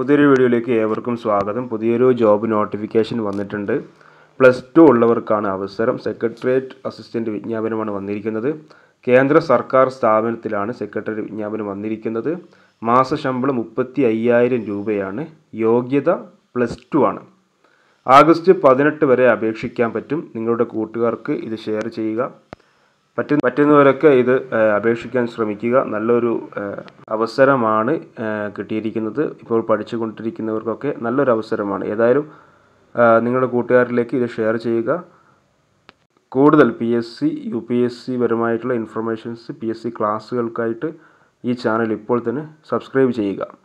പുതിയൊരു വീഡിയോയിലേക്ക് ഏവർക്കും സ്വാഗതം പുതിയൊരു ജോബ് നോട്ടിഫിക്കേഷൻ വന്നിട്ടുണ്ട് പ്ലസ് ടു ഉള്ളവർക്കാണ് അവസരം സെക്രട്ടേറിയറ്റ് അസിസ്റ്റൻ്റ് വിജ്ഞാപനമാണ് വന്നിരിക്കുന്നത് കേന്ദ്ര സർക്കാർ സ്ഥാപനത്തിലാണ് സെക്രട്ടറി വിജ്ഞാപനം വന്നിരിക്കുന്നത് മാസശമ്പളം മുപ്പത്തി അയ്യായിരം രൂപയാണ് യോഗ്യത പ്ലസ് ടു ആണ് ആഗസ്റ്റ് പതിനെട്ട് വരെ അപേക്ഷിക്കാൻ പറ്റും നിങ്ങളുടെ കൂട്ടുകാർക്ക് ഇത് ഷെയർ ചെയ്യുക പറ്റും പറ്റുന്നവരൊക്കെ ഇത് ഏഹ്, അപേക്ഷിക്കാൻ ശ്രമിക്കുക നല്ലൊരു ഏഹ്, അവസരമാണ് ഏഹ്, കിട്ടിയിരിക്കുന്നത് ഇപ്പോൾ പഠിച്ചുകൊണ്ടിരിക്കുന്നവർക്കൊക്കെ നല്ലൊരു അവസരമാണ് ഏതായാലും ഏഹ്, നിങ്ങളുടെ കൂട്ടുകാരിലേക്ക് ഇത് ഷെയർ ചെയ്യുക കൂടുതൽ P S C U P S C പരമായിട്ടുള്ള ഇൻഫർമേഷൻസ് പി എസ് സി ക്ലാസ്സുകൾക്കായിട്ട് ഈ ചാനൽ ഇപ്പോൾ തന്നെ സബ്സ്ക്രൈബ് ചെയ്യുക